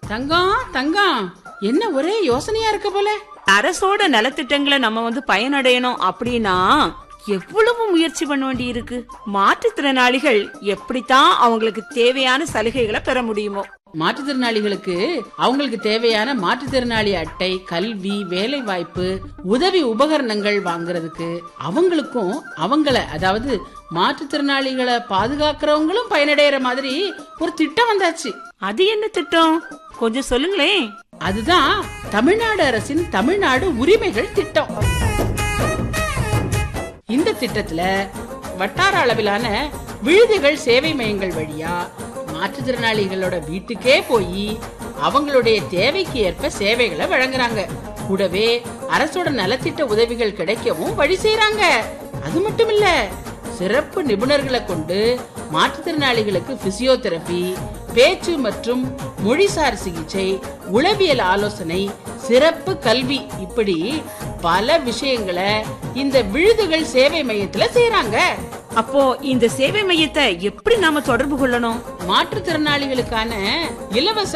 தங்கம் தங்கம் என்ன ஒரே யோசனையா இருக்க போல அரசோட நலத்திட்டங்களை நம்ம வந்து பயனடையணும் அப்படின்னா எவ்வளவு முயற்சி பண்ண வேண்டி இருக்கு மாற்றுத்திறனாளிகள் எப்படித்தான் அவங்களுக்கு தேவையான சலுகைகளை பெற முடியுமோ மாற்றுத்திறனாளிகளுக்கு அவங்களுக்கு தேவையான மாற்றுத்திறனாளி அட்டை கல்வி வேலை வாய்ப்பு உதவி உபகரணங்கள் வாங்குறதுக்கு அவங்களுக்கும் அவங்கள அதாவது மாற்றுத்திறனாளிகளை பாதுகாக்கிறவங்களும் பயனடைகிற மாதிரி ஒரு திட்டம் வந்தாச்சு அது என்ன திட்டம் கொஞ்சம் சொல்லுங்களேன் அதுதான் தமிழ்நாடு அரசின் தமிழ்நாடு உரிமைகள் திட்டம் இந்த திட்டத்துல வட்டார அளவிலான விழுதுகள் சேவை மையங்கள் வழியா மாற்றுத்திறனாளிகளோட வீட்டுக்கே போய் அவங்களுடைய தேவைக்கு ஏற்ப சேவைகளை வழங்குறாங்க கூடவே அரசோட நலத்திட்ட உதவிகள் கிடைக்கவும் வழி செய்றாங்க அது மட்டும் இல்ல சிறப்பு நிபுணர்களை கொண்டு மாற்றுத்திறனாளிகளுக்கு பிசியோதெரபி பேச்சு மற்றும் மொழிசார் சிகிச்சை உளவியல் ஆலோசனை சிறப்பு கல்வி இப்படி பல விஷயங்களை இந்த விழுதுகள் சேவை மையத்துல செய்றாங்க அப்போ இந்த சேவை மையத்தை எப்படி நாம தொடர்பு கொள்ளணும் மாற்றுத்திறனாளிகளுக்கான இலவச